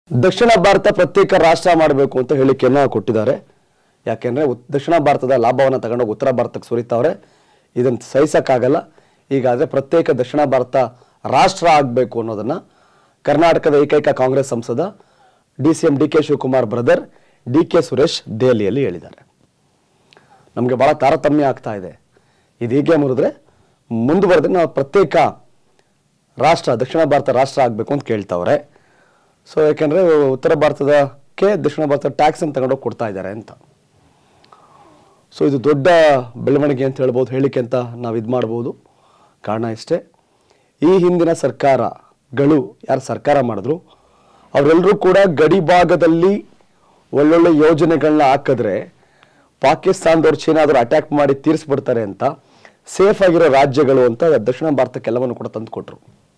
ದಕ್ಷಿಣ ಭಾರತ ಪ್ರತ್ಯೇಕ ರಾಷ್ಟ್ರ ಮಾಡಬೇಕು ಅಂತ ಹೇಳಿಕೆಯನ್ನು ಕೊಟ್ಟಿದ್ದಾರೆ ಯಾಕೆಂದ್ರೆ ಉತ್- ದಕ್ಷಿಣ ಭಾರತದ ಲಾಭವನ್ನು ತಗೊಂಡೋಗಿ ಉತ್ತರ ಭಾರತಕ್ಕೆ ಸುರಿತಾವ್ರೆ ಇದನ್ನು ಸಹಿಸಕ್ಕಾಗಲ್ಲ ಹೀಗಾದ್ರೆ ಪ್ರತ್ಯೇಕ ದಕ್ಷಿಣ ಭಾರತ ರಾಷ್ಟ್ರ ಆಗಬೇಕು ಅನ್ನೋದನ್ನ ಕರ್ನಾಟಕದ ಏಕೈಕ ಕಾಂಗ್ರೆಸ್ ಸಂಸದ D C M D K Shivakumar brother D K Suresh ದೆಹಲಿಯಲ್ಲಿ ಹೇಳಿದ್ದಾರೆ ನಮಗೆ ಬಹಳ ತಾರತಮ್ಯ ಆಗ್ತಾ ಇದೆ ಇದು ಹೀಗೆ ಮುರಿದ್ರೆ ಮುಂದುವರೆದ್ರೆ ನಾವು ಪ್ರತ್ಯೇಕ ರಾಷ್ಟ್ರ ದಕ್ಷಿಣ ಭಾರತ ರಾಷ್ಟ್ರ ಆಗಬೇಕು ಅಂತ ಕೇಳ್ತಾವ್ರೆ ಸೊ ಯಾಕೆಂದ್ರೆ ಉತ್ತರ ಭಾರತದಕ್ಕೆ ದಕ್ಷಿಣ ಭಾರತ ಟ್ಯಾಕ್ಸ್ ಅನ್ನು ತಗೊಂಡೋಗಿ ಕೊಡ್ತಾ ಇದ್ದಾರೆ ಅಂತ ಸೊ ಇದು ದೊಡ್ಡ ಬೆಳವಣಿಗೆ ಅಂತ ಹೇಳ್ಬೋದು ಹೇಳಿಕೆ ಅಂತ ನಾವು ಇದು ಮಾಡ್ಬೋದು ಕಾರಣ ಇಷ್ಟೇ ಈ ಹಿಂದಿನ ಸರ್ಕಾರಗಳು ಯಾರು ಸರ್ಕಾರ ಮಾಡಿದ್ರು ಅವರೆಲ್ಲರೂ ಕೂಡ ಗಡಿ ಭಾಗದಲ್ಲಿ ಒಳ್ಳೊಳ್ಳೆ ಯೋಜನೆಗಳನ್ನ ಹಾಕಿದ್ರೆ ಪಾಕಿಸ್ತಾನದವ್ರು ಚೀನಾದವ್ರು ಅಟ್ಯಾಕ್ ಮಾಡಿ ತೀರಿಸ್ಬಿಡ್ತಾರೆ ಅಂತ ಸೇಫ್ ಆಗಿರೋ ರಾಜ್ಯಗಳು ಅಂತ ದಕ್ಷಿಣ ಭಾರತಕ್ಕೆಲ್ಲವನ್ನು ಕೂಡ ತಂದು ಕೊಟ್ರು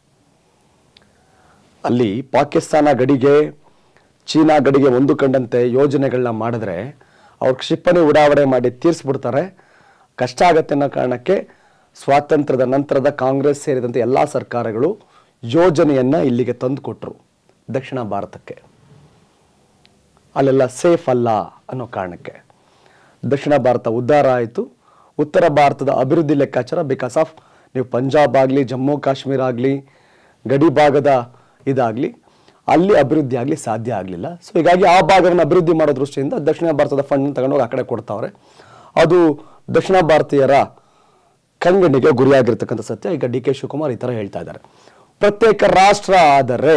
ಅಲ್ಲಿ ಪಾಕಿಸ್ತಾನ ಗಡಿಗೆ ಚೀನಾ ಗಡಿಗೆ ಒಂದು ಕಂಡಂತೆ ಯೋಜನೆಗಳನ್ನ ಮಾಡಿದ್ರೆ ಅವ್ರ ಕ್ಷಿಪಣಿ ಉಡಾವಣೆ ಮಾಡಿ ತೀರಿಸ್ಬಿಡ್ತಾರೆ ಕಷ್ಟ ಆಗತ್ತೆ ಅನ್ನೋ ಕಾರಣಕ್ಕೆ ಸ್ವಾತಂತ್ರ್ಯದ ನಂತರದ ಕಾಂಗ್ರೆಸ್ ಸೇರಿದಂತೆ ಎಲ್ಲ ಸರ್ಕಾರಗಳು ಯೋಜನೆಯನ್ನ ಇಲ್ಲಿಗೆ ತಂದು ಕೊಟ್ರು ದಕ್ಷಿಣ ಭಾರತಕ್ಕೆ ಅಲ್ಲೆಲ್ಲ ಸೇಫ್ ಅಲ್ಲ ಅನ್ನೋ ಕಾರಣಕ್ಕೆ ದಕ್ಷಿಣ ಭಾರತ ಉದ್ಧಾರ ಆಯಿತು ಉತ್ತರ ಭಾರತದ ಅಭಿವೃದ್ಧಿ ಲೆಕ್ಕಾಚಾರ ಬಿಕಾಸ್ ಆಫ್ ನೀವು ಪಂಜಾಬ್ ಆಗಲಿ ಜಮ್ಮು ಕಾಶ್ಮೀರ ಆಗಲಿ ಗಡಿ ಭಾಗದ ಇದಾಗಲಿ ಅಲ್ಲಿ ಅಭಿವೃದ್ಧಿ ಆಗಲಿ ಸಾಧ್ಯ ಆಗಲಿಲ್ಲ ಸೊ ಹೀಗಾಗಿ ಆ ಭಾಗವನ್ನು ಅಭಿವೃದ್ಧಿ ಮಾಡೋ ದೃಷ್ಟಿಯಿಂದ ದಕ್ಷಿಣ ಭಾರತದ ಫಂಡ್ ತಗೊಂಡೋಗಿ ಆ ಕಡೆ ಕೊಡ್ತಾವ್ರೆ ಅದು ದಕ್ಷಿಣ ಭಾರತೀಯರ ಕಣ್ಗಣ್ಣಿಗೆ ಗುರಿಯಾಗಿರ್ತಕ್ಕಂಥ ಸತ್ಯ ಈಗ ಡಿ ಕೆ ಶಿವಕುಮಾರ್ ಈ ಥರ ಹೇಳ್ತಾ ಇದ್ದಾರೆ ಪ್ರತ್ಯೇಕ ರಾಷ್ಟ್ರ ಆದರೆ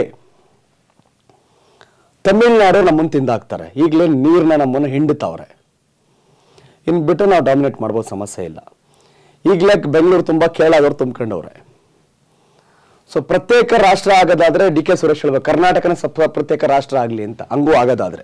ತಮಿಳ್ನಾಡು ನಮ್ಮನ್ನು ತಿಂದಾಕ್ತಾರೆ ಈಗಲೇ ನೀರನ್ನ ನಮ್ಮನ್ನು ಹಿಂಡುತ್ತವ್ರೆ ಇನ್ನು ಬಿಟ್ಟು ನಾವು ಡಾಮಿನೇಟ್ ಮಾಡ್ಬೋದು ಸಮಸ್ಯೆ ಇಲ್ಲ ಈಗಲೇ ಬೆಂಗಳೂರು ತುಂಬ ಕೇಳಾದವ್ರು ತುಂಬ್ಕೊಂಡವ್ರೆ ಸೊ ಪ್ರತ್ಯೇಕ ರಾಷ್ಟ್ರ ಆಗೋದಾದ್ರೆ ಡಿ ಕೆ ಸುರೇಶ್ ಹೇಳ್ಬೇಕು ಕರ್ನಾಟಕನ ಸಪ್ರ ಪ್ರತ್ಯೇಕ ರಾಷ್ಟ್ರ ಆಗಲಿ ಅಂತ ಹಂಗೂ ಆಗೋದಾದ್ರೆ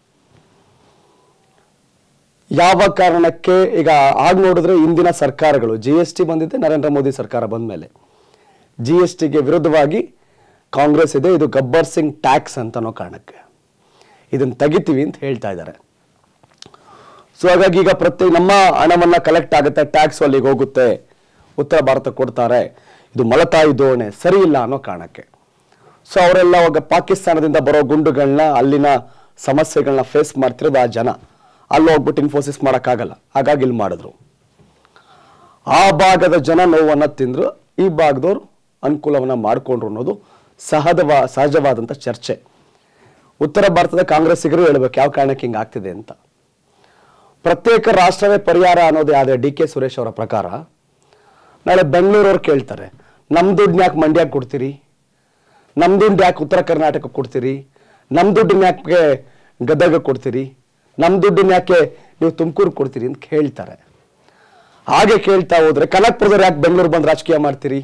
ಯಾವ ಕಾರಣಕ್ಕೆ ಈಗ ಆಗ ನೋಡಿದ್ರೆ ಇಂದಿನ ಸರ್ಕಾರಗಳು ಜಿ ಎಸ್ ಟಿ ಬಂದಿದೆ ನರೇಂದ್ರ ಮೋದಿ ಸರ್ಕಾರ ಬಂದ ಮೇಲೆ ಜಿ ಎಸ್ ಟಿಗೆ ವಿರುದ್ಧವಾಗಿ ಕಾಂಗ್ರೆಸ್ ಇದೆ ಇದು ಗಬ್ಬರ್ ಸಿಂಗ್ ಟ್ಯಾಕ್ಸ್ ಅಂತ ಅನ್ನೋ ಕಾರಣಕ್ಕೆ ಇದನ್ನು ತೆಗಿತೀವಿ ಅಂತ ಹೇಳ್ತಾ ಇದ್ದಾರೆ ಸೊ ಹಾಗಾಗಿ ಈಗ ಪ್ರತಿ ನಮ್ಮ ಹಣವನ್ನ ಕಲೆಕ್ಟ್ ಆಗುತ್ತೆ ಟ್ಯಾಕ್ಸ್ ಅಲ್ಲಿಗೆ ಹೋಗುತ್ತೆ ಉತ್ತರ ಭಾರತ ಕೊಡ್ತಾರೆ ಇದು ಮಲತಾಯಿ ಧೋರಣೆ ಸರಿ ಇಲ್ಲ ಅನ್ನೋ ಕಾರಣಕ್ಕೆ ಸೊ ಅವರೆಲ್ಲ ಅವಾಗ ಪಾಕಿಸ್ತಾನದಿಂದ ಬರೋ ಗುಂಡುಗಳನ್ನ ಅಲ್ಲಿನ ಸಮಸ್ಯೆಗಳನ್ನ ಫೇಸ್ ಮಾಡ್ತಿರೋದು ಆ ಜನ ಅಲ್ಲಿ ಹೋಗ್ಬಿಟ್ಟು ಇನ್ಫೋಸಿಸ್ ಮಾಡೋಕ್ಕಾಗಲ್ಲ ಹಾಗಾಗಿ ಇಲ್ಲಿ ಮಾಡಿದ್ರು ಆ ಭಾಗದ ಜನ ನೋವನ್ನ ತಿಂದ್ರು ಈ ಭಾಗದವ್ರು ಅನುಕೂಲವನ್ನ ಮಾಡಿಕೊಂಡ್ರು ಅನ್ನೋದು ಸಹಜವಾ ಸಹಜವಾದಂಥ ಚರ್ಚೆ ಉತ್ತರ ಭಾರತದ ಕಾಂಗ್ರೆಸ್ಸಿಗರು ಹೇಳ್ಬೇಕು ಯಾವ ಕಾರಣಕ್ಕೆ ಹಿಂಗೆ ಆಗ್ತಿದೆ ಅಂತ ಪ್ರತ್ಯೇಕ ರಾಷ್ಟ್ರವೇ ಪರಿಹಾರ ಅನ್ನೋದು ಯಾವ್ದು ಡಿ ಕೆ ಸುರೇಶ್ ಅವರ ಪ್ರಕಾರ ನಾಳೆ ಬೆಂಗಳೂರವ್ರು ಕೇಳ್ತಾರೆ ನಮ್ಮ ದುಡ್ಡು ಯಾಕೆ ಮಂಡ್ಯಕ್ಕೆ ಕೊಡ್ತೀರಿ ನಮ್ಮ ದುಡ್ಡು ಯಾಕೆ ಉತ್ತರ ಕರ್ನಾಟಕಕ್ಕೆ ಕೊಡ್ತೀರಿ ನಮ್ಮ ದುಡ್ಡನ್ನ ಯಾಕೆ ಗದಗ ಕೊಡ್ತೀರಿ ನಮ್ಮ ದುಡ್ಡನ್ನ ಯಾಕೆ ನೀವು ತುಮಕೂರು ಕೊಡ್ತೀರಿ ಅಂತ ಕೇಳ್ತಾರೆ ಹಾಗೆ ಕೇಳ್ತಾ ಹೋದ್ರೆ ಕನಕ್ಪುರದವ್ರು ಯಾಕೆ ಬೆಂಗಳೂರು ಬಂದು ರಾಜಕೀಯ ಮಾಡ್ತೀರಿ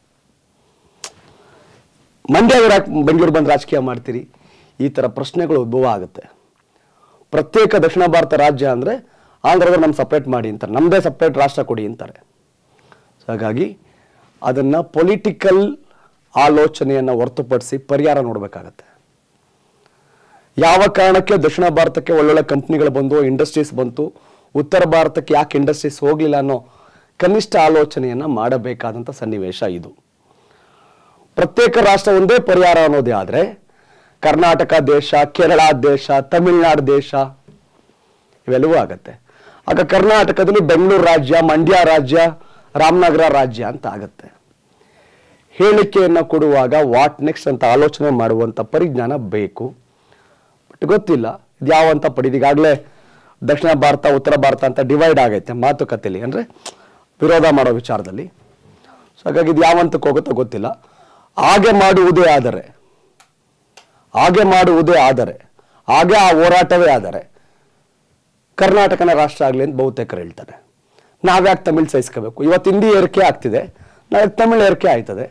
ಮಂಡ್ಯದವ್ರು ಯಾಕೆ ಬೆಂಗಳೂರು ಬಂದು ರಾಜಕೀಯ ಮಾಡ್ತೀರಿ ಈ ಥರ ಪ್ರಶ್ನೆಗಳು ಉದ್ಭವ ಆಗುತ್ತೆ ಪ್ರತ್ಯೇಕ ದಕ್ಷಿಣ ಭಾರತ ರಾಜ್ಯ ಅಂದರೆ ಆಂಧ್ರದವ್ರು ನಮ್ಮ ಸಪ್ರೇಟ್ ಮಾಡಿ ಅಂತಾರೆ ನಮ್ಮದೇ ಸಪ್ರೇಟ್ ರಾಷ್ಟ್ರ ಕೊಡಿ ಅಂತಾರೆ ಸೊ ಹಾಗಾಗಿ ಅದನ್ನು ಪೊಲಿಟಿಕಲ್ ಆಲೋಚನೆಯನ್ನು ಹೊರತುಪಡಿಸಿ ಪರಿಹಾರ ನೋಡಬೇಕಾಗತ್ತೆ ಯಾವ ಕಾರಣಕ್ಕೆ ದಕ್ಷಿಣ ಭಾರತಕ್ಕೆ ಒಳ್ಳೊಳ್ಳೆ ಕಂಪ್ನಿಗಳು ಬಂದು ಇಂಡಸ್ಟ್ರೀಸ್ ಬಂತು ಉತ್ತರ ಭಾರತಕ್ಕೆ ಯಾಕೆ ಇಂಡಸ್ಟ್ರೀಸ್ ಹೋಗಲಿಲ್ಲ ಅನ್ನೋ ಕನಿಷ್ಠ ಆಲೋಚನೆಯನ್ನು ಮಾಡಬೇಕಾದಂಥ ಸನ್ನಿವೇಶ ಇದು ಪ್ರತ್ಯೇಕ ರಾಷ್ಟ್ರ ಒಂದೇ ಪರಿಹಾರ ಅನ್ನೋದೇ ಆದರೆ ಕರ್ನಾಟಕ ದೇಶ ಕೇರಳ ದೇಶ ತಮಿಳುನಾಡು ದೇಶ ಇವೆಲ್ಲವೂ ಆಗತ್ತೆ ಆಗ ಕರ್ನಾಟಕದಲ್ಲಿ ಬೆಂಗಳೂರು ರಾಜ್ಯ ಮಂಡ್ಯ ರಾಜ್ಯ ರಾಮನಗರ ರಾಜ್ಯ ಅಂತ ಆಗತ್ತೆ ಹೇಳಿಕೆಯನ್ನು ಕೊಡುವಾಗ ವಾಟ್ ನೆಕ್ಸ್ಟ್ ಅಂತ ಆಲೋಚನೆ ಮಾಡುವಂಥ ಪರಿಜ್ಞಾನ ಬೇಕು ಬಟ್ ಗೊತ್ತಿಲ್ಲ ಇದು ಯಾವಂತ ಪಡಿದು ಈಗಾಗಲೇ ದಕ್ಷಿಣ ಭಾರತ ಉತ್ತರ ಭಾರತ ಅಂತ ಡಿವೈಡ್ ಆಗೈತೆ ಮಾತುಕತೆಯಲ್ಲಿ ಅಂದರೆ ವಿರೋಧ ಮಾಡೋ ವಿಚಾರದಲ್ಲಿ ಸೊ ಹಾಗಾಗಿ ಇದು ಯಾವಂತಕ್ಕೆ ಹೋಗುತ್ತೋ ಗೊತ್ತಿಲ್ಲ ಹಾಗೆ ಮಾಡುವುದೇ ಆದರೆ ಹಾಗೆ ಮಾಡುವುದೇ ಆದರೆ ಹಾಗೆ ಆ ಹೋರಾಟವೇ ಆದರೆ ಕರ್ನಾಟಕನ ರಾಷ್ಟ್ರ ಆಗಲಿ ಅಂತ ಬಹುತೇಕರು ಹೇಳ್ತಾರೆ ನಾವ್ಯಾಕೆ ತಮಿಳ್ ಸಹಿಸ್ಕೋಬೇಕು ಇವತ್ತು ಹಿಂದಿ ಏರಿಕೆ ಆಗ್ತಿದೆ ನಾಳೆ ತಮಿಳ್ ಏರಿಕೆ ಆಯ್ತದೆ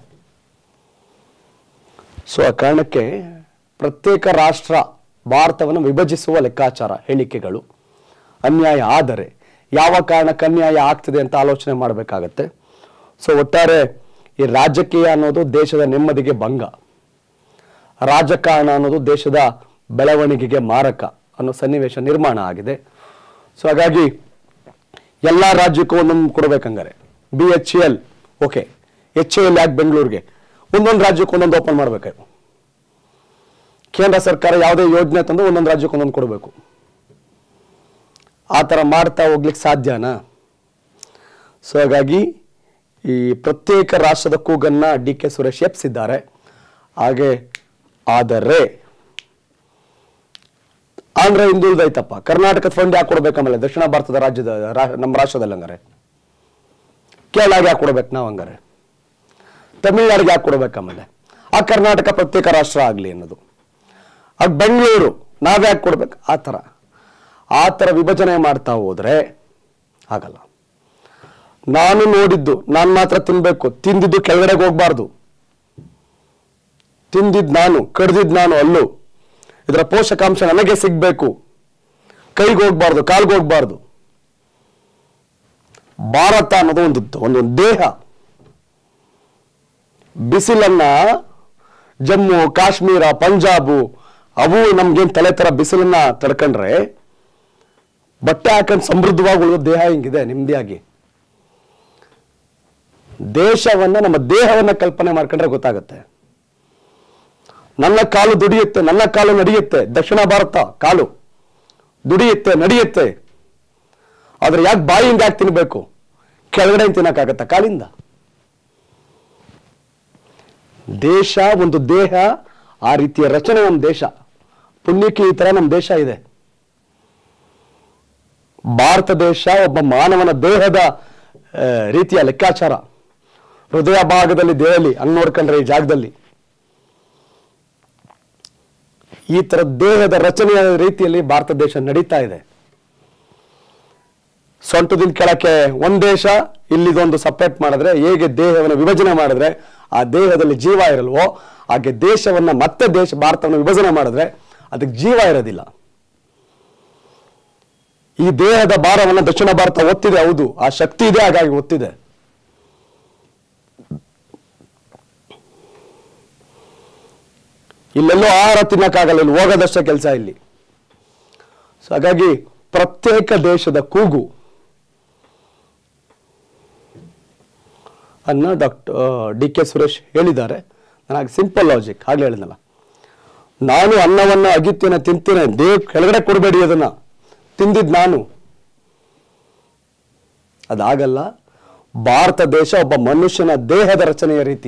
ಸೊ ಆ ಕಾರಣಕ್ಕೆ ಪ್ರತ್ಯೇಕ ರಾಷ್ಟ್ರ ಭಾರತವನ್ನು ವಿಭಜಿಸುವ ಲೆಕ್ಕಾಚಾರ ಹೇಳಿಕೆಗಳು ಅನ್ಯಾಯ ಆದರೆ ಯಾವ ಕಾರಣಕ್ಕೆ ಅನ್ಯಾಯ ಆಗ್ತಿದೆ ಅಂತ ಆಲೋಚನೆ ಮಾಡಬೇಕಾಗತ್ತೆ ಸೊ ಒಟ್ಟಾರೆ ಈ ರಾಜಕೀಯ ಅನ್ನೋದು ದೇಶದ ನೆಮ್ಮದಿಗೆ ಭಂಗ ರಾಜಕಾರಣ ಅನ್ನೋದು ದೇಶದ ಬೆಳವಣಿಗೆಗೆ ಮಾರಕ ಅನ್ನೋ ಸನ್ನಿವೇಶ ನಿರ್ಮಾಣ ಆಗಿದೆ ಸೊ ಹಾಗಾಗಿ ಎಲ್ಲ ರಾಜ್ಯಕ್ಕೂ ಒಂದೊಂದು ಕೊಡ್ಬೇಕಂಗಾರೆ B H L okay H L ಯಾಕೆ ಬೆಂಗಳೂರಿಗೆ ಒಂದೊಂದು ರಾಜ್ಯಕ್ಕೆ ಒಂದೊಂದು ಓಪನ್ ಮಾಡಬೇಕು ಕೇಂದ್ರ ಸರ್ಕಾರ ಯಾವುದೇ ಯೋಜನೆ ತಂದು ಒಂದೊಂದು ರಾಜ್ಯಕ್ಕೆ ಒಂದೊಂದು ಕೊಡಬೇಕು ಆ ಥರ ಮಾಡ್ತಾ ಹೋಗ್ಲಿಕ್ಕೆ ಸಾಧ್ಯನಾ ಸೊ ಹಾಗಾಗಿ ಈ ಪ್ರತ್ಯೇಕ ರಾಷ್ಟ್ರದ ಕೂಗನ್ನ ಡಿ ಕೆ ಸುರೇಶ್ ಎಪ್ಸಿದ್ದಾರೆ ಹಾಗೆ ಆದರೆ ಆಂಧ್ರ ಹಿಂದುಳಿದೈತಪ್ಪ ಕರ್ನಾಟಕದ ಫಂಡ್ ಯಾಕೆ ಕೊಡ್ಬೇಕು ಆಮೇಲೆ ದಕ್ಷಿಣ ಭಾರತದ ರಾಜ್ಯದ ರಾ- ನಮ್ಮ ರಾಷ್ಟ್ರದಲ್ಲಿ ಹಂಗಾರೆ ಕೇರಳಗೆ ಯಾಕೆ ಕೊಡ್ಬೇಕು ನಾವು ಹಂಗಾರೆ ತಮಿಳ್ನಾಡಿಗೆ ಯಾಕೆ ಕೊಡ್ಬೇಕು ಆಮೇಲೆ ಆ ಕರ್ನಾಟಕ ಪ್ರತ್ಯೇಕ ರಾಷ್ಟ್ರ ಆಗಲಿ ಅನ್ನೋದು ಆಗ ಬೆಂಗಳೂರು ನಾವ್ಯಾಕೆ ಕೊಡ್ಬೇಕು ಆ ಥರ ಆ ಥರ ವಿಭಜನೆ ಮಾಡ್ತಾ ಹೋದ್ರೆ ಆಗಲ್ಲ ನಾನು ನೋಡಿದ್ದು ನಾನು ಮಾತ್ರ ತಿನ್ಬೇಕು ತಿಂದಿದ್ದು ಕೆಳಗಡೆಗೆ ಹೋಗ್ಬಾರ್ದು ತಿಂದಿದ್ ನಾನು ಕಡ್ದಿದ್ ನಾನು ಅಲ್ಲೂ ಇದರ ಪೋಷಕಾಂಶ ನನಗೆ ಸಿಗ್ಬೇಕು ಕೈಗೆ ಹೋಗ್ಬಾರ್ದು ಕಾಲ್ಗೆ ಹೋಗ್ಬಾರ್ದು ಭಾರತ ಅನ್ನೋದು ಒಂದು ಒಂದು ದೇಹ ಬಿಸಿಲನ್ನ ಜಮ್ಮು ಕಾಶ್ಮೀರ ಪಂಜಾಬು ಅವು ನಮ್ಗೇನ್ ತಲೆ ತರ ಬಿಸಿಲನ್ನ ತಡ್ಕೊಂಡ್ರೆ ಬಟ್ಟೆ ಹಾಕೊಂಡು ಸಮೃದ್ಧವಾಗಿ ಉಳಿದ ದೇಹ ಹಿಂಗಿದೆ ನೆಮ್ಮದಿಯಾಗಿ ದೇಶವನ್ನ ನಮ್ಮ ದೇಹವನ್ನ ಕಲ್ಪನೆ ಮಾಡ್ಕೊಂಡ್ರೆ ಗೊತ್ತಾಗುತ್ತೆ ನನ್ನ ಕಾಲು ದುಡಿಯುತ್ತೆ ನನ್ನ ಕಾಲು ನಡೆಯುತ್ತೆ ದಕ್ಷಿಣ ಭಾರತ ಕಾಲು ದುಡಿಯುತ್ತೆ ನಡೆಯುತ್ತೆ ಆದ್ರೆ ಯಾಕೆ ಬಾಯಿಯಿಂದ ಯಾಕೆ ತಿನ್ಬೇಕು ಕೆಳಗಡೆ ತಿನ್ನಕ್ಕಾಗತ್ತ ಕಾಲಿಂದ ದೇಶ ಒಂದು ದೇಹ ಆ ರೀತಿಯ ರಚನೆ ನಮ್ಮ ದೇಶ ಪುಣ್ಯಕ್ಕೆ ಈ ತರ ನಮ್ಮ ದೇಶ ಇದೆ ಭಾರತ ದೇಶ ಒಬ್ಬ ಮಾನವನ ದೇಹದ ಆ, ರೀತಿಯ ಲೆಕ್ಕಾಚಾರ ಹೃದಯ ಭಾಗದಲ್ಲಿ ದೇಹಲಿ ಹಂಗ್ ನೋಡ್ಕೊಂಡ್ರೆ ಈ ಜಾಗದಲ್ಲಿ ಈ ತರ ದೇಹದ ರಚನೆಯ ರೀತಿಯಲ್ಲಿ ಭಾರತ ದೇಶ ನಡೀತಾ ಇದೆ ಸೊಂಟದಿಂದ ಕೆಳಕ್ಕೆ ಒಂದ್ ದೇಶ ಇಲ್ಲಿದೊಂದು ಸಪರೇಟ್ ಮಾಡಿದ್ರೆ ಹೇಗೆ ದೇಹವನ್ನು ವಿಭಜನೆ ಮಾಡಿದ್ರೆ ಆ ದೇಹದಲ್ಲಿ ಜೀವ ಇರಲ್ವೋ ಹಾಗೆ ದೇಶವನ್ನ ಮತ್ತೆ ದೇಶ ಭಾರತವನ್ನು ವಿಭಜನೆ ಮಾಡಿದ್ರೆ ಅದಕ್ಕೆ ಜೀವ ಇರೋದಿಲ್ಲ ಈ ದೇಹದ ಭಾರವನ್ನ ದಕ್ಷಿಣ ಭಾರತ ಒತ್ತಿದೆ ಹೌದು ಆ ಶಕ್ತಿ ಇದೆ ಹಾಗಾಗಿ ಒತ್ತಿದೆ ಇಲ್ಲೆಲ್ಲೋ ಆಹಾರ ತಿನ್ನಕ್ಕಾಗಲ್ಲ ಇಲ್ಲಿ ಹೋಗೋದಷ್ಟೇ ಕೆಲಸ ಇಲ್ಲಿ ಸೊ ಹಾಗಾಗಿ ಪ್ರತ್ಯೇಕ ದೇಶದ ಕೂಗು ಅನ್ನ ಡಾಕ್ಟರ್ ಡಿ ಕೆ ಸುರೇಶ್ ಹೇಳಿದ್ದಾರೆ ನನಗೆ ಸಿಂಪಲ್ ಲಾಜಿಕ್ ಆಗ್ಲೇ ಹೇಳಿದ್ನಲ್ಲ ನಾನು ಅನ್ನವನ್ನು ಅಗಿತೇನೆ ತಿಂತೇನೆ ದೇವ್ ಕೆಳಗಡೆ ಕೊಡಬೇಡಿ ಅದನ್ನ ತಿಂದಿದ್ ನಾನು ಅದಾಗಲ್ಲ ಭಾರತ ದೇಶ ಒಬ್ಬ ಮನುಷ್ಯನ ದೇಹದ ರಚನೆಯ ರೀತಿ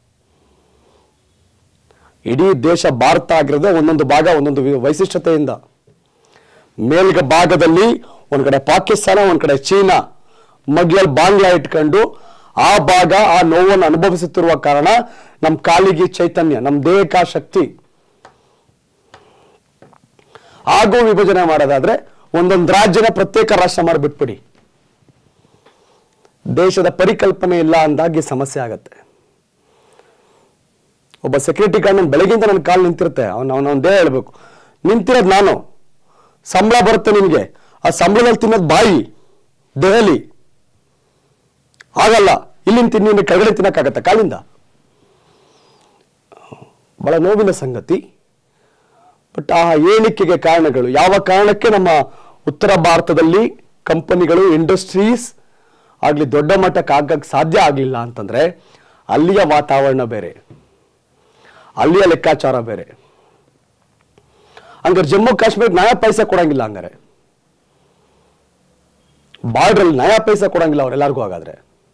ಇಡೀ ದೇಶ ಭಾರತ ಆಗಿರೋದೇ ಒಂದೊಂದು ಭಾಗ ಒಂದೊಂದು ವಿ- ವೈಶಿಷ್ಟ್ಯತೆಯಿಂದ ಮೇಲ್ಗ ಭಾಗದಲ್ಲಿ ಒಂದ್ ಕಡೆ ಪಾಕಿಸ್ತಾನ ಒಂದ್ ಕಡೆ ಚೀನಾ ಮಗ್ಲಲ್ಲಿ ಬಾಂಗ್ಲಾ ಇಟ್ಕೊಂಡು ಆ ಭಾಗ ಆ ನೋವನ್ನು ಅನುಭವಿಸುತ್ತಿರುವ ಕಾರಣ ನಮ್ಮ ಕಾಲಿಗೆ ಚೈತನ್ಯ ನಮ್ಮ ದೇಹಕ್ಕೆ ಆ ಶಕ್ತಿ ಹಾಗೂ ವಿಭಜನೆ ಮಾಡೋದಾದ್ರೆ ಒಂದೊಂದು ರಾಜ್ಯನ ಪ್ರತ್ಯೇಕ ರಾಷ್ಟ್ರ ಮಾಡಿಬಿಟ್ಬಿಡಿ ದೇಶದ ಪರಿಕಲ್ಪನೆ ಇಲ್ಲ ಅಂದಾಗಿ ಸಮಸ್ಯೆ ಆಗತ್ತೆ ಒಬ್ಬ ಸೆಕ್ಯೂರಿಟಿ ಗಾರ್ಡ್ ನನ್ ಬೆಳಗಿಂದ ನನ್ನ ಕಾಲು ನಿಂತಿರುತ್ತೆ ಅವ್ನು ಅವನ ದೇಹ ಹೇಳ್ಬೇಕು ನಿಂತಿರೋದು ನಾನು ಸಂಬಳ ಬರುತ್ತೆ ನಿನಗೆ ಆ ಸಂಬಳದಲ್ಲಿ ತಿನ್ನೋದು ಬಾಯಿ ದೆಹಲಿ ಆಗಲ್ಲ ಇಲ್ಲಿಂದ ತಿನ್ನಿ ಕೆಳಗಡೆ ತಿನ್ನಕ್ಕಾಗತ್ತೆ ಕಾಲಿಂದ ಬಹಳ ನೋವಿನ ಸಂಗತಿ ಬಟ್ ಆ ಹೇಳಿಕೆಗೆ ಕಾರಣಗಳು ಯಾವ ಕಾರಣಕ್ಕೆ ನಮ್ಮ ಉತ್ತರ ಭಾರತದಲ್ಲಿ ಕಂಪನಿಗಳು ಇಂಡಸ್ಟ್ರೀಸ್ ಆಗ್ಲಿ ದೊಡ್ಡ ಮಟ್ಟಕ್ಕೆ ಆಗಕ್ಕೆ ಸಾಧ್ಯ ಆಗಲಿಲ್ಲ ಅಂತಂದ್ರೆ ಅಲ್ಲಿಯ ವಾತಾವರಣ ಬೇರೆ ಅಲ್ಲಿಯ ಲೆಕ್ಕಾಚಾರ ಬೇರೆ ಹಂಗಾರೆ ಜಮ್ಮು ಕಾಶ್ಮೀರ ನಯಾ ಪೈಸೆ ಕೊಡಂಗಿಲ್ಲ ಹಂಗಾರೆ ಬಾರ್ಡ್ರಲ್ಲಿ ನಯಾ ಪೈಸೆ ಕೊಡಂಗಿಲ್ಲ ಅವ್ರೆಲ್ಲರಿಗೂ ಹಾಗಾದ್ರೆ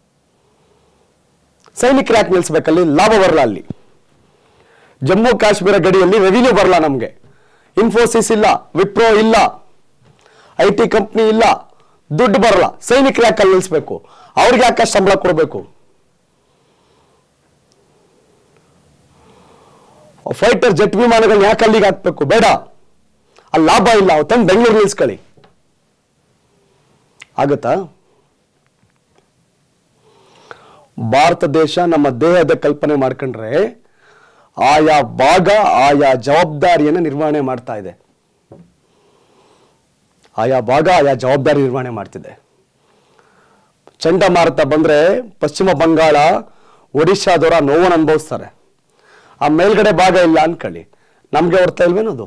ಸೈನಿಕರು ಯಾಕೆ ನಿಲ್ಸ್ಬೇಕಲ್ಲಿ ಲಾಭ ಬರಲ್ಲ ಅಲ್ಲಿ ಜಮ್ಮು ಕಾಶ್ಮೀರ ಗಡಿಯಲ್ಲಿ ರೆವಿನ್ಯೂ ಬರಲ್ಲ ನಮಗೆ ಇನ್ಫೋಸಿಸ್ ಇಲ್ಲ ವಿಪ್ರೋ ಇಲ್ಲ ಐ ಟಿ ಕಂಪ್ನಿ ಇಲ್ಲ ದುಡ್ಡು ಬರಲ್ಲ ಸೈನಿಕರು ಯಾಕೆ ಅಲ್ಲಿ ನಿಲ್ಸ್ಬೇಕು ಅವ್ರಿಗೆ ಯಾಕೆ ಸಂಬಳ ಕೊಡಬೇಕು ಫೈಟರ್ ಜೆಟ್ ವಿಮಾನಗಳನ್ನ ಯಾಕೆ ಅಲ್ಲಿಗೆ ಹಾಕ್ಬೇಕು ಬೇಡ ಅಲ್ಲಿ ಲಾಭ ಇಲ್ಲ ಅವು ತಂದು ಬೆಂಗಳೂರು ನಿಲ್ಸ್ಕೊಳ್ಳಿ ಆಗತ್ತಾ ಭಾರತ ದೇಶ ನಮ್ಮ ದೇಹದ ಕಲ್ಪನೆ ಮಾಡ್ಕೊಂಡ್ರೆ ಆಯಾ ಭಾಗ ಆಯಾ ಜವಾಬ್ದಾರಿಯನ್ನು ನಿರ್ವಹಣೆ ಮಾಡ್ತಾ ಇದೆ ಆಯಾ ಭಾಗ ಆಯಾ ಜವಾಬ್ದಾರಿ ನಿರ್ವಹಣೆ ಮಾಡ್ತಿದೆ ಚಂಡಮಾರುತ ಬಂದ್ರೆ ಪಶ್ಚಿಮ ಬಂಗಾಳ ಒಡಿಶಾದವರ ನೋವನ್ನು ಅನುಭವಿಸ್ತಾರೆ ಆ ಮೇಲ್ಗಡೆ ಭಾಗ ಇಲ್ಲ ಅನ್ಕೊಳ್ಳಿ ನಮ್ಗೆ ಹೊರ್ತಾ ಇಲ್ವೇನದು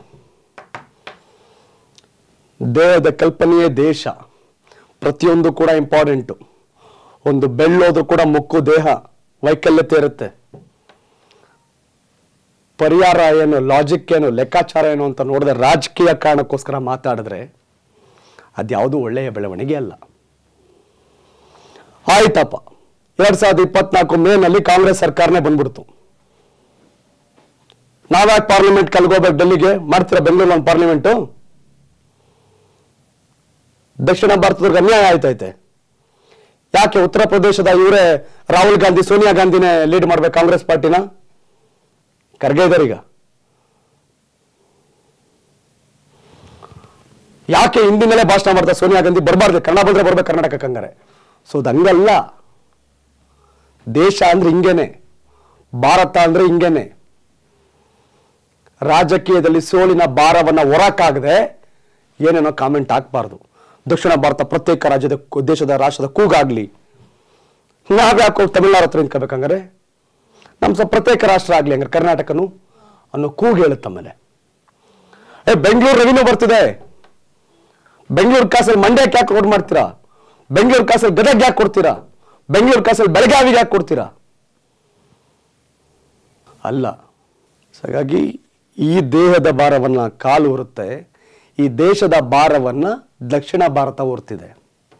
ದೇಹದ ಕಲ್ಪನೆಯೇ ದೇಶ ಪ್ರತಿಯೊಂದು ಕೂಡ ಇಂಪಾರ್ಟೆಂಟು ಒಂದು ಬೆಳ್ಳೋದು ಕೂಡ ಮುಕ್ಕು ದೇಹ ವೈಕಲ್ಯತೆ ಇರುತ್ತೆ ಪರಿಹಾರ ಏನು ಲಾಜಿಕ್ ಏನು ಲೆಕ್ಕಾಚಾರ ಏನು ಅಂತ ನೋಡಿದ್ರೆ ರಾಜಕೀಯ ಕಾರಣಕ್ಕೋಸ್ಕರ ಮಾತಾಡಿದ್ರೆ ಅದ್ಯಾವುದು ಒಳ್ಳೆಯ ಬೆಳವಣಿಗೆ ಅಲ್ಲ ಆಯ್ತಪ್ಪ ಎರಡ್ ಸಾವಿರದ ಇಪ್ಪತ್ನಾಲ್ಕು ಮೇನಲ್ಲಿ ಕಾಂಗ್ರೆಸ್ ಸರ್ಕಾರನೇ ಬಂದ್ಬಿಡ್ತು ನಾವ್ಯಾಕೆ ಪಾರ್ಲಿಮೆಂಟ್ ಕಲ್ಗೋಬೇಕು ಡೆಲ್ಲಿಗೆ ಮಾಡ್ತೀರಾ ಬೆಂಗಳೂರು ಒಂದು ಪಾರ್ಲಿಮೆಂಟು ದಕ್ಷಿಣ ಭಾರತದವ್ರಿಗೆ ಅನ್ಯಾಯ ಆಯ್ತೈತೆ ಯಾಕೆ ಉತ್ತರ ಪ್ರದೇಶದ ಇವರೇ ರಾಹುಲ್ ಗಾಂಧಿ ಸೋನಿಯಾ ಗಾಂಧಿನೇ ಲೀಡ್ ಮಾಡ್ಬೇಕು ಕಾಂಗ್ರೆಸ್ ಪಾರ್ಟಿನ ಖರ್ಗೆ ಇದಾರೀಗ ಯಾಕೆ ಹಿಂದಿನಲ್ಲೇ ಭಾಷಣ ಮಾಡ್ತಾರೆ ಸೋನಿಯಾ ಗಾಂಧಿ ಬರಬಾರ್ದು ಕನ್ನಡ ಬಂದ್ರೆ ಬರ್ಬೇಕು ಕರ್ನಾಟಕಕ್ಕೆ ಹಂಗಾರೆ ಸೊ ಅದು ಹಂಗಲ್ಲ ದೇಶ ಅಂದ್ರೆ ಹಿಂಗೇನೆ ಭಾರತ ಅಂದ್ರೆ ಹಿಂಗೇನೆ ರಾಜಕೀಯದಲ್ಲಿ ಸೋಲಿನ ಭಾರವನ್ನ ಹೊರಕ್ಕಾಗದೆ ಏನೇನೋ ಕಾಮೆಂಟ್ ಹಾಕ್ಬಾರ್ದು ದಕ್ಷಿಣ ಭಾರತ ಪ್ರತ್ಯೇಕ ರಾಜ್ಯದ ಕು- ದೇಶದ ರಾಷ್ಟ್ರದ ಕೂಗಾಗ್ಲಿ ನಾವ್ಯಾಕೋ ತಮಿಳ್ನಾಡು ಹತ್ರ ನಿಂತ್ಕೋಬೇಕಂಗಾರೆ ನಮ್ಮ ಸ ಪ್ರತ್ಯೇಕ ರಾಷ್ಟ್ರ ಆಗ್ಲಿ ಹಂಗಾರೆ ಕರ್ನಾಟಕನು ಅನ್ನೋ ಕೂಗು ಹೇಳುತ್ತೆ ಆಮೇಲೆ ಏ ಬೆಂಗಳೂರು ರೆವಿನ್ಯೂ ಬರ್ತಿದೆ ಬೆಂಗಳೂರು ಕಾಸಲ್ಲಿ ಮಂಡ್ಯಕ್ಕೆ ಯಾಕೆ ಕೊಡ್ ಮಾಡ್ತೀರಾ ಬೆಂಗಳೂರು ಕಾಸಲ್ಲಿ ಗದಗ್ ಯಾಕೆ ಕೊಡ್ತೀರಾ ಬೆಂಗಳೂರು ಕಾಸಲ್ಲಿ ಬೆಳಗಾವಿಗೆ ಯಾಕೆ ಕೊಡ್ತೀರಾ ಅಲ್ಲ ಸೊ ಹಾಗಾಗಿ ಈ ದೇಹದ ಭಾರವನ್ನ ಕಾಲು ಹೊರುತ್ತೆ ಈ ದೇಶದ ಭಾರವನ್ನ ದಕ್ಷಿಣ ಭಾರತ ಹೊರ್ತಿದೆ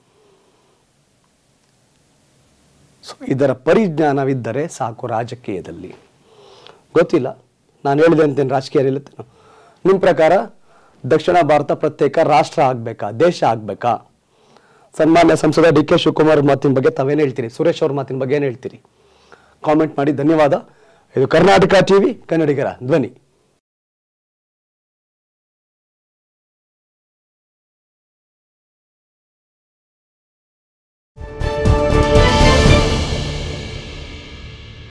ಸೊ ಇದರ ಪರಿಜ್ಞಾನವಿದ್ದರೆ ಸಾಕು ರಾಜಕೀಯದಲ್ಲಿ ಗೊತ್ತಿಲ್ಲ ನಾನು ಹೇಳಿದೆ ಅಂತೇನು ರಾಜಕೀಯ ಇಲ್ಲತ್ತೇನು ನಿಮ್ಮ ಪ್ರಕಾರ ದಕ್ಷಿಣ ಭಾರತ ಪ್ರತ್ಯೇಕ ರಾಷ್ಟ್ರ ಆಗ್ಬೇಕಾ ದೇಶ ಆಗ್ಬೇಕಾ ಸನ್ಮಾನ್ಯ ಸಂಸದ ಡಿ ಕೆ ಶಿವಕುಮಾರ್ ಮಾತಿನ ಬಗ್ಗೆ ತಾವೇನು ಹೇಳ್ತೀರಿ ಸುರೇಶ್ ಅವ್ರ ಮಾತಿನ ಬಗ್ಗೆ ಏನು ಹೇಳ್ತೀರಿ ಕಾಮೆಂಟ್ ಮಾಡಿ ಧನ್ಯವಾದ ಇದು ಕರ್ನಾಟಕ ಟಿವಿ ಕನ್ನಡಿಗರ ಧ್ವನಿ